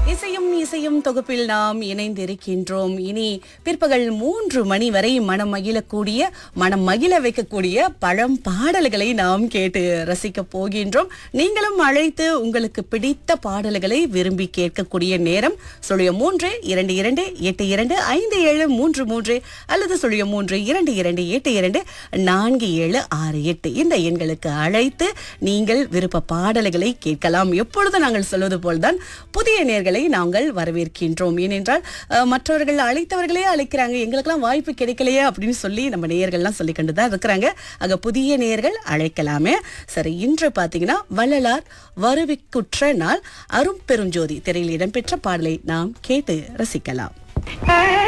இசையும் இசையும் தொகுப்பில் நாம் இணைந்திருக்கின்றோம் இனி பிற்பகல் மூன்று மணி வரை மனம் மகிழக்கூடிய மனம் மகிழ வைக்கக்கூடிய பழம் பாடல்களை நாம் கேட்டு ரசிக்க போகின்றோம் நீங்களும் அழைத்து உங்களுக்கு பிடித்த பாடல்களை விரும்பி கேட்கக்கூடிய நேரம் சுழிய மூன்று இரண்டு இரண்டு எட்டு இரண்டு ஐந்து ஏழு மூன்று மூன்று அல்லது சுழிய மூன்று இரண்டு இரண்டு எட்டு இரண்டு நான்கு ஏழு ஆறு எட்டு இந்த எண்களுக்கு அழைத்து நீங்கள் விருப்ப பாடல்களை கேட்கலாம் எப்பொழுது நாங்கள் சொல்வது போல்தான் புதிய நேர்களை நாங்கள் வரவேற்கின்றோம் ஏனென்றால் அஹ், மற்றவர்கள் அழைத்தவர்களே அழைக்கிறாங்க எங்களுக்கெல்லாம் வாய்ப்பு கிடைக்கலையே அப்படின்னு சொல்லி நம்ம நேயர்கள்லாம் சொல்லி கொண்டு தான் இருக்கிறாங்க ஆக புதிய நேயர்கள் அழைக்கலாமே சரி இன்று பார்த்தீங்கன்னா வள்ளலார் வருவிக்குற்ற நாள் அரும் பெருஞ்சோதி திரையில் இடம்பெற்ற பாடலை நாம் கேட்டு ரசிக்கலாம்